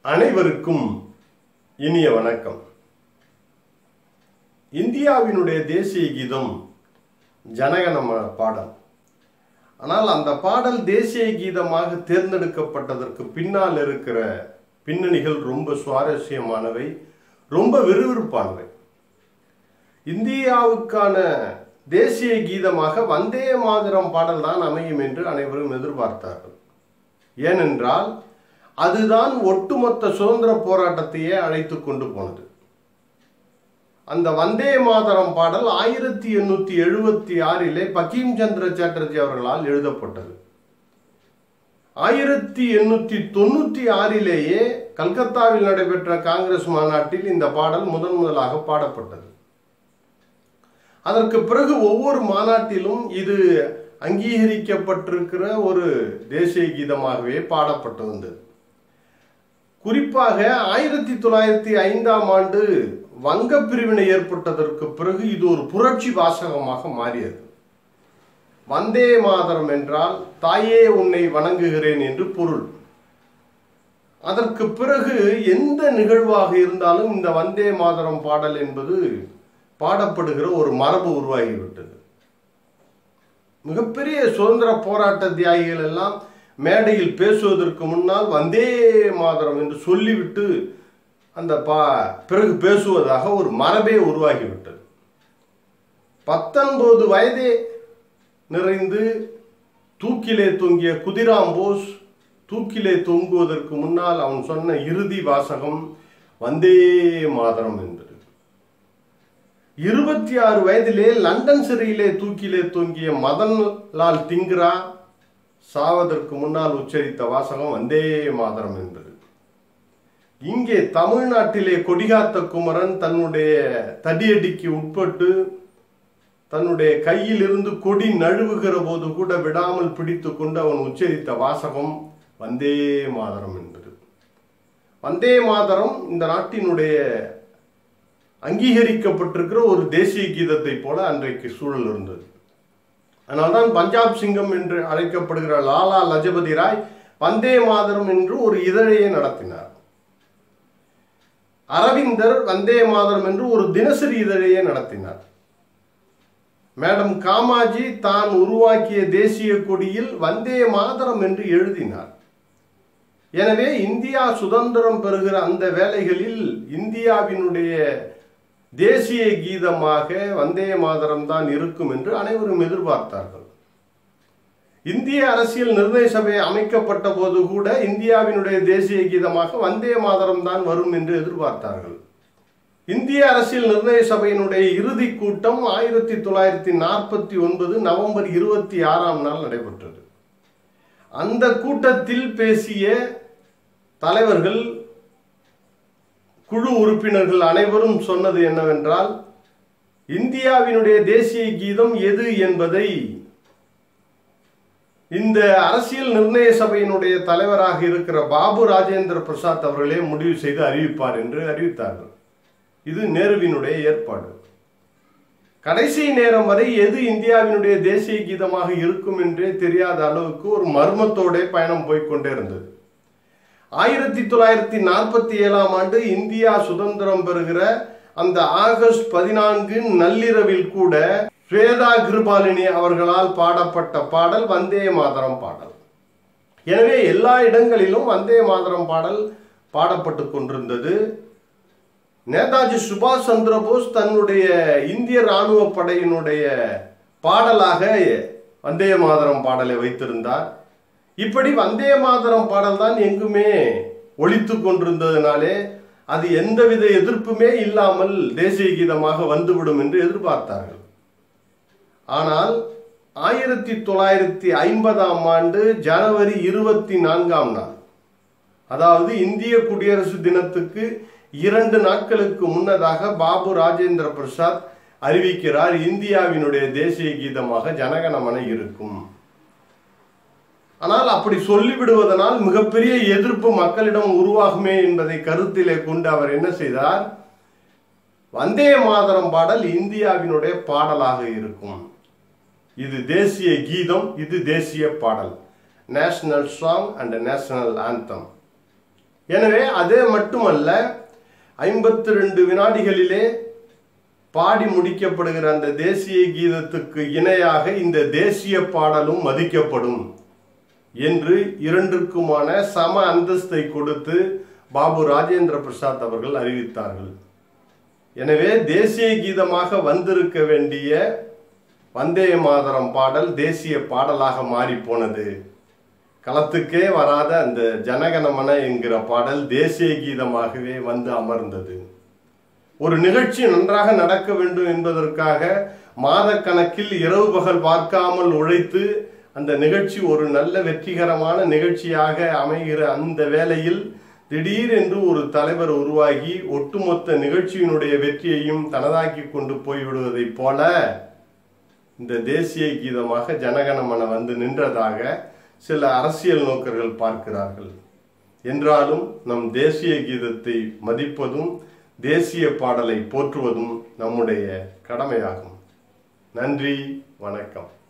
அனைவருக்கும் இனிய வணக்கம் இந்தியாவினுடைய தேசிய கீதம் ஜனகணமன பாடல் ஆனால் அந்த பாடல் தேசிய கீதமாக தேர்ந்தெடுக்கப்பட்டதற்கு பின்னால் இருக்கிற பின்னணிகள் ரொம்ப சுவாரஸ்யமானவை ரொம்ப விறுவிறுப்பானவை இந்தியாவுக்கான தேசிய கீதமாக வந்தே மாதரம் பாடல் தான் அமையும் என்று அனைவரும் எதிர்பார்த்தார்கள் ஏனென்றால் அதுதான் ஒட்டுமொத்த சுதந்திர போராட்டத்தையே அழைத்து கொண்டு போனது அந்த வந்தே மாதரம் பாடல் ஆயிரத்தி எண்ணூத்தி எழுபத்தி ஆறிலே பகீம் சந்திர சாட்டர்ஜி அவர்களால் எழுதப்பட்டது ஆயிரத்தி எண்ணூத்தி தொண்ணூத்தி ஆறிலேயே கல்கத்தாவில் நடைபெற்ற காங்கிரஸ் மாநாட்டில் இந்த பாடல் முதன் முதலாக பாடப்பட்டது அதற்கு பிறகு ஒவ்வொரு மாநாட்டிலும் இது அங்கீகரிக்கப்பட்டிருக்கிற ஒரு தேசிய கீதமாகவே பாடப்பட்டு வந்தது குறிப்பாக ஆயிரத்தி தொள்ளாயிரத்தி ஐந்தாம் ஆண்டு வங்க பிரிவினை ஏற்பட்டதற்கு பிறகு இது ஒரு புரட்சி வாசகமாக மாறியது வந்தே மாதரம் என்றால் தாயே உன்னை வணங்குகிறேன் என்று பொருள் அதற்கு பிறகு எந்த நிகழ்வாக இருந்தாலும் இந்த வந்தே மாதரம் பாடல் என்பது பாடப்படுகிற ஒரு மரபு உருவாகிவிட்டது மிகப்பெரிய சுதந்திர போராட்ட தியாகிகள் எல்லாம் மேடையில் பேசுவதற்கு முன்னால் வந்தே மாதரம் என்று சொல்லிவிட்டு அந்த பா பிறகு பேசுவதாக ஒரு மரபே உருவாகிவிட்டது பத்தொன்பது வயதே நிறைந்து தூக்கிலே தொங்கிய குதிராம் போஸ் தூக்கிலே தொங்குவதற்கு முன்னால் அவன் சொன்ன இறுதி வாசகம் வந்தே மாதரம் என்பது இருபத்தி ஆறு வயதிலே லண்டன் சிறையிலே தூக்கிலே தொங்கிய மதன் லால் திங்ரா சாவதற்கு முன்னால் உச்சரித்த வாசகம் வந்தே மாதரம் என்பது இங்கே தமிழ்நாட்டிலே கொடிகாத்த குமரன் தன்னுடைய தடியடிக்கு உட்பட்டு தன்னுடைய கையில் இருந்து கொடி நழுவுகிற போது கூட விடாமல் பிடித்து கொண்டு அவன் உச்சரித்த வாசகம் வந்தே மாதரம் என்பது வந்தே மாதரம் இந்த நாட்டினுடைய அங்கீகரிக்கப்பட்டிருக்கிற ஒரு தேசிய கீதத்தை போல அன்றைக்கு சூழல் இருந்தது அதனால்தான் பஞ்சாப் சிங்கம் என்று அழைக்கப்படுகிற லாலா லஜபதி ராய் வந்தே மாதரம் என்று ஒரு இதழையை நடத்தினார் அரவிந்தர் வந்தே மாதரம் என்று ஒரு தினசரி இதழையை நடத்தினார் மேடம் காமாஜி தான் உருவாக்கிய தேசிய கொடியில் வந்தே மாதரம் என்று எழுதினார் எனவே இந்தியா சுதந்திரம் பெறுகிற அந்த வேலைகளில் இந்தியாவினுடைய தேசிய கீதமாக வந்தே மாதரம் தான் இருக்கும் என்று அனைவரும் எதிர்பார்த்தார்கள் இந்திய அரசியல் நிர்ணய சபை அமைக்கப்பட்ட போது கூட இந்தியாவினுடைய தேசிய கீதமாக வந்தே மாதரம் தான் வரும் என்று எதிர்பார்த்தார்கள் இந்திய அரசியல் நிர்ணய சபையினுடைய இறுதி கூட்டம் ஆயிரத்தி தொள்ளாயிரத்தி நாற்பத்தி ஒன்பது நவம்பர் இருபத்தி ஆறாம் நாள் நடைபெற்றது அந்த கூட்டத்தில் பேசிய தலைவர்கள் குழு உறுப்பினர்கள் அனைவரும் சொன்னது என்னவென்றால் இந்தியாவினுடைய தேசிய கீதம் எது என்பதை இந்த அரசியல் நிர்ணய சபையினுடைய தலைவராக இருக்கிற பாபு ராஜேந்திர பிரசாத் அவர்களே முடிவு செய்து அறிவிப்பார் என்று அறிவித்தார்கள் இது நேருவினுடைய ஏற்பாடு கடைசி நேரம் வரை எது இந்தியாவினுடைய தேசிய கீதமாக இருக்கும் என்றே தெரியாத அளவுக்கு ஒரு மர்மத்தோட பயணம் போய்கொண்டே இருந்தது ஆயிரத்தி தொள்ளாயிரத்தி நாற்பத்தி ஏழாம் ஆண்டு இந்தியா சுதந்திரம் பெறுகிற அந்த ஆகஸ்ட் பதினான்கு நள்ளிரவில் கூட ஸ்வேதா கிருபாலினி அவர்களால் பாடப்பட்ட பாடல் வந்தே மாதரம் பாடல் எனவே எல்லா இடங்களிலும் வந்தே மாதரம் பாடல் பாடப்பட்டு கொண்டிருந்தது நேதாஜி சுபாஷ் சந்திர போஸ் தன்னுடைய இந்திய ராணுவ படையினுடைய பாடலாக வந்தே மாதரம் பாடலை வைத்திருந்தார் இப்படி வந்தே மாதரம் பாடல் தான் எங்குமே ஒழித்து கொண்டிருந்ததுனாலே அது எந்தவித எதிர்ப்புமே இல்லாமல் தேசிய கீதமாக வந்துவிடும் என்று எதிர்பார்த்தார்கள் ஆனால் ஆயிரத்தி தொள்ளாயிரத்தி ஐம்பதாம் ஆண்டு ஜனவரி இருபத்தி நான்காம் நாள் அதாவது இந்திய குடியரசு தினத்துக்கு இரண்டு நாட்களுக்கு முன்னதாக பாபு ராஜேந்திர பிரசாத் அறிவிக்கிறார் இந்தியாவினுடைய தேசிய கீதமாக ஜனகணமன இருக்கும் ஆனால் அப்படி சொல்லிவிடுவதனால் மிகப்பெரிய எதிர்ப்பு மக்களிடம் உருவாகுமே என்பதை கருத்திலே கொண்டு அவர் என்ன செய்தார் வந்தே மாதரம் பாடல் இந்தியாவினுடைய பாடலாக இருக்கும் இது தேசிய கீதம் இது தேசிய பாடல் national song and national anthem எனவே அதே மட்டுமல்ல ஐம்பத்தி ரெண்டு வினாடிகளிலே பாடி முடிக்கப்படுகிற அந்த தேசிய கீதத்துக்கு இணையாக இந்த தேசிய பாடலும் மதிக்கப்படும் என்று இரண்டிற்குமான சம அந்தஸ்தை கொடுத்து பாபு ராஜேந்திர பிரசாத் அவர்கள் அறிவித்தார்கள் எனவே தேசிய கீதமாக வந்திருக்க வேண்டிய வந்தே மாதரம் பாடல் தேசிய பாடலாக மாறி போனது களத்துக்கே வராத அந்த ஜனகணமன என்கிற பாடல் தேசிய கீதமாகவே வந்து அமர்ந்தது ஒரு நிகழ்ச்சி நன்றாக நடக்க வேண்டும் என்பதற்காக மாதக்கணக்கில் இரவு பகல் பார்க்காமல் உழைத்து அந்த நிகழ்ச்சி ஒரு நல்ல வெற்றிகரமான நிகழ்ச்சியாக அமைகிற அந்த வேளையில் திடீரென்று ஒரு தலைவர் உருவாகி ஒட்டுமொத்த நிகழ்ச்சியினுடைய வெற்றியையும் தனதாக்கி கொண்டு போய்விடுவதைப் போல இந்த தேசிய கீதமாக ஜனகணமன வந்து நின்றதாக சில அரசியல் நோக்கர்கள் பார்க்கிறார்கள் என்றாலும் நம் தேசிய கீதத்தை மதிப்பதும் தேசிய பாடலை போற்றுவதும் நம்முடைய கடமையாகும் நன்றி வணக்கம்